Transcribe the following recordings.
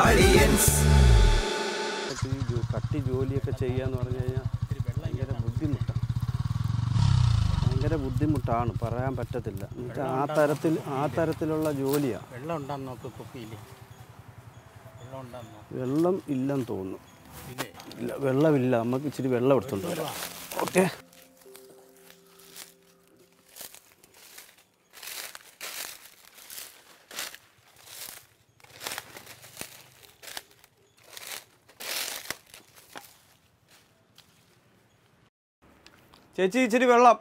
ഈ ജോ- കട്ടി ജോലിയൊക്കെ ചെയ്യാന്ന് പറഞ്ഞു കഴിഞ്ഞാൽ ഭയങ്കര ബുദ്ധിമുട്ടാണ് ഭയങ്കര ബുദ്ധിമുട്ടാണ് പറയാൻ പറ്റത്തില്ല എന്നുവെച്ചാൽ ആ തരത്തിൽ ആ തരത്തിലുള്ള ജോലിയാണ് വെള്ളം ഉണ്ടാന്ന് നോക്ക് കുപ്പിയിൽ വെള്ളം ഉണ്ടാന്ന് നോക്ക് വെള്ളം ഇല്ലെന്ന് തോന്നുന്നു ഇല്ലേ ഇല്ല വെള്ളമില്ല നമുക്ക് ഇച്ചിരി വെള്ളം എടുത്തുകൊണ്ട് വരാം ഓക്കെ ചേച്ചി ഇച്ചിരി വെള്ളം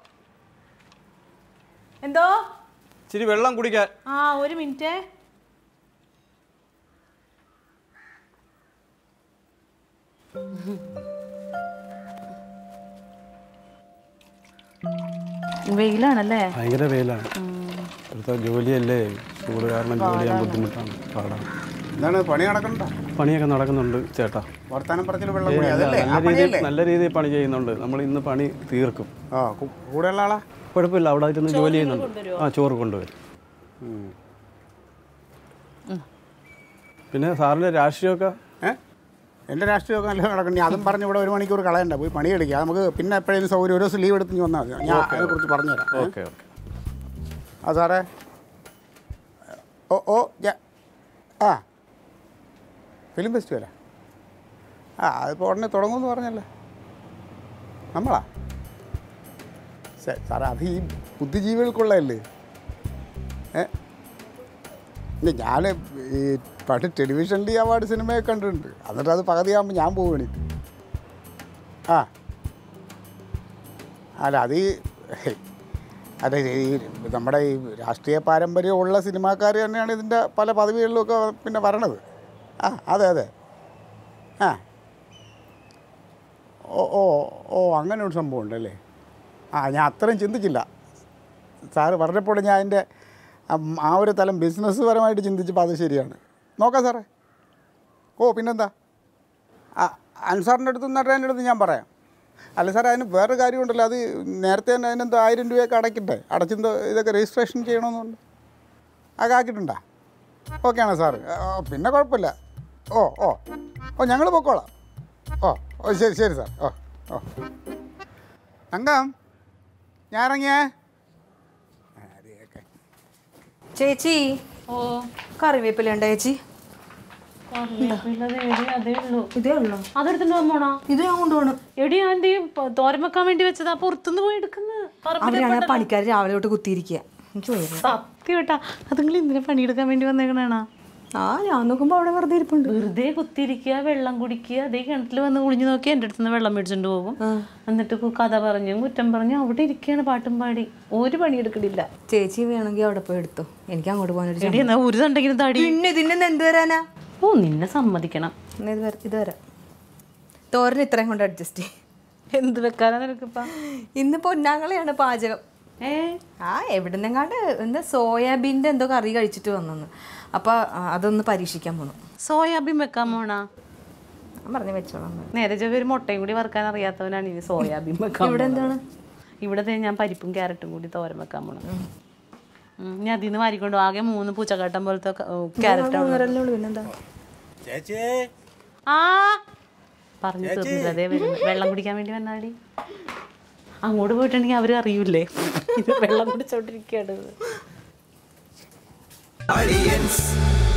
എന്തോ ഇച്ചിരി വെള്ളം കുടിക്കാൻ ആ ഒരു മിനിറ്റ് വെയിലാണല്ലേ ഭയങ്കര വെയിലാണ് ഇവിടുത്തെ ജോലിയല്ലേ ചൂട് കാരണം ജോലി ചെയ്യാൻ ബുദ്ധിമുട്ടാണ് പാടാണ് എന്താണ് പണി നടക്കണ്ട പണിയൊക്കെ നടക്കുന്നുണ്ട് ചേട്ടാ വർത്താനം പറച്ചിൽ വെള്ളം ഏയ് കൂടി അല്ല, അതല്ലേ ആ നല്ല രീതിയിൽ പണിയല്ലേ നല്ല രീതിയിൽ പണി ചെയ്യുന്നുണ്ട് നമ്മൾ ഇന്ന് പണി തീർക്കും ആ കു- കൂടെയുള്ള ആളാ കുഴപ്പമില്ല അവിടെ ഇരുന്ന് ജോലി ചെയ്യുന്നുണ്ട് ആ ചോറ് കൊണ്ടുവരും പിന്നെ സാറിൻ്റെ രാഷ്ട്രീയമൊക്കെ ഏ എൻ്റെ രാഷ്ട്രീയമൊക്കെ നല്ല നടക്കണ്ടേ അതും പറഞ്ഞ് ഇവിടെ ഒരു മണിക്കൂർ കളയണ്ട പോയി പണിയെടുക്കുക നമുക്ക് പിന്നെ എപ്പോഴേലും സൗകര്യം ഒരു ദിവസം ലീവ് എടുത്ത് ഇങ്ങ് വന്നാൽ മതി ഞാൻ അതിനെക്കുറിച്ച് പറഞ്ഞുതരാം ഏ? ഓക്കെ ഓക്കെ ആ സാറേ ഓ ഓ ഞാ ആ ഫിലിം ഫെസ്റ്റിവലാ ആ അതിപ്പോൾ ഉടനെ തുടങ്ങുമെന്ന് പറഞ്ഞല്ലേ നമ്മളാ ശ- സാറേ അത് ഈ ബുദ്ധിജീവികൾക്കുള്ളതല്ലേ ഏ ഞാൻ ഈ പണ്ട് ടെലിവിഷൻ ഡി അവാർഡ് സിനിമയൊക്കെ കണ്ടിട്ടുണ്ട് എന്നിട്ട് അത് പകുതിയാകുമ്പോൾ ഞാൻ പോകും എനിക്ക് ആ അല്ല അത് ഈ അതെ ഈ നമ്മുടെ ഈ രാഷ്ട്രീയ പാരമ്പര്യമുള്ള സിനിമാക്കാർ തന്നെയാണ് ഇതിൻ്റെ പല പദവികളിലുമൊക്കെ പിന്നെ വരണത് ആ അതെ അതെ ആ ഓ ഓ ഓ അങ്ങനെ ഒരു സംഭവം ഉണ്ടല്ലേ ആ ഞാൻ അത്രയും ചിന്തിച്ചില്ല സാറ് പറഞ്ഞപ്പോൾ ഞാൻ അതിൻ്റെ ആ ഒരു തലം ബിസിനസ് പരമായിട്ട് ചിന്തിച്ചപ്പോൾ അത് ശരിയാണ് നോക്കാം സാറേ ഓ പിന്നെന്താ ആ അൻസാറിൻ്റെ അടുത്ത് നട്ടേൻ്റെ അടുത്ത് ഞാൻ പറയാം അല്ല സാറേ അതിന് വേറെ കാര്യമുണ്ടല്ലോ അത് നേരത്തെ തന്നെ അതിനെന്തോ ആയിരം രൂപയൊക്കെ അടയ്ക്കട്ടെ അടച്ചെന്തോ ഇതൊക്കെ രജിസ്ട്രേഷൻ ചെയ്യണമെന്നുണ്ട് ആ ആക്കിയിട്ടുണ്ടോ ഓക്കെ ആണോ സാറ് ആ, പിന്നെ കുഴപ്പമില്ല ഓ ഓ ഓ ഞങ്ങൾ പൊക്കോളാം ഓ ഓ ശരി ശരി സാർ ഓ ഓ തങ്കം ഞാൻ ഇറങ്ങിയേ ആ, അത് കേൾക്കാം. ചേച്ചി ഓ കറിവേപ്പില ഉണ്ടോ ചേച്ചി അതേ ഉള്ളൂ ഇതേ ഉള്ളോ അതെടുത്തിട്ട് വന്നോണോ ഇത് ഞാൻ കൊണ്ടുപോകണം എടി ഞാൻ എന്ത് ചെയ്യും? പ- തോരൻ വെക്കാൻ വേണ്ടി വെച്ചതാ പുറത്തുനിന്ന് പോയി എടുക്കുന്നത് അവരാണ് പണിക്കാർ രാവിലെ തൊട്ട് കുത്തിയിരിക്കുക എനിക്ക് വയ്യ. സത്യം കേട്ടാ അത് നിങ്ങൾ എന്തിനാ പണിയെടുക്കാൻ വേണ്ടി വന്നേക്കണേണാ ആ ഞാൻ നോക്കുമ്പോ അവിടെ വെറുതെ ഇരിപ്പുണ്ട് വെറുതെ കുത്തിരിക്കുക വെള്ളം കുടിക്കുക അതേ കിണറ്റിൽ വന്ന് കുളിഞ്ഞു നോക്കി എൻ്റെ അടുത്ത് നിന്ന് വെള്ളം മേടിച്ചോണ്ട് പോകും എന്നിട്ട് കു- കഥ പറഞ്ഞും കുറ്റം പറഞ്ഞു അവിടെ ഇരിക്കുകയാണ് പാട്ടും പാടി ഒരു പണിയെടുക്കണില്ല ചേച്ചി വേണമെങ്കിൽ അവിടെ പോയി എടുത്തു എനിക്ക് അങ്ങോട്ട് പോകാനൊരു എടി എന്നാ ഒരു തണ്ടെങ്കിലും തടി പിന്നെ ഇതിന് എന്ത് വരാനാ ഓ നിന്നെ സമ്മതിക്കണം എന്നാ ഇത് വര- ഇത് വരാം തോരൻ ഇത്രയും കൊണ്ട് അഡ്ജസ്റ്റ് ചെയ്യും എന്ത് വെക്കാനാ നിനക്കിപ്പ ഇന്ന് പൊന്നാങ്ങളെയാണ് പാചകം ഏ ആ എവിടുന്നെങ്ങാണ്ട് എന്താ സോയാബീൻ്റെ എന്തോ കറി കഴിച്ചിട്ട് വന്നെന്ന് അപ്പോൾ അതൊന്ന് പരീക്ഷിക്കാൻ പോണു സോയാബീൻ വെക്കാൻ പോണാ ഞാൻ പറഞ്ഞു വെച്ചോളാം നേരെ ചൊവ്വ ഒരു മുട്ടയും കൂടി വറുക്കാൻ അറിയാത്തവനാണ് ഇനി സോയാബീൻ വെക്കാൻ ഇവിടെ പോണത്. എന്താണ് ഇവിടെ ദേ ഞാൻ പരിപ്പും ക്യാരറ്റും കൂടി തോരൻ വെക്കാൻ പോണം ഉം, ഞാൻ അതിൽ നിന്ന് മാറിക്കൊണ്ടു ആകെ മൂന്ന് പൂച്ചക്കാട്ടം പോലത്തെ ക്യാരറ്റ് മൂന്നരല്ലേ ഉള്ളൂ പിന്നെന്താ ചേച്ചി ആ പറഞ്ഞു തീർന്നില്ല അതേ വരുന്നു വെള്ളം കുടിക്കാൻ വേണ്ടി വന്നാടി അങ്ങോട്ട് പോയിട്ടുണ്ടെങ്കിൽ അവർ അറിയൂലേ ഇത് വെള്ളം കുടിച്ചോണ്ടിരിക്കുകയാണ് Audience.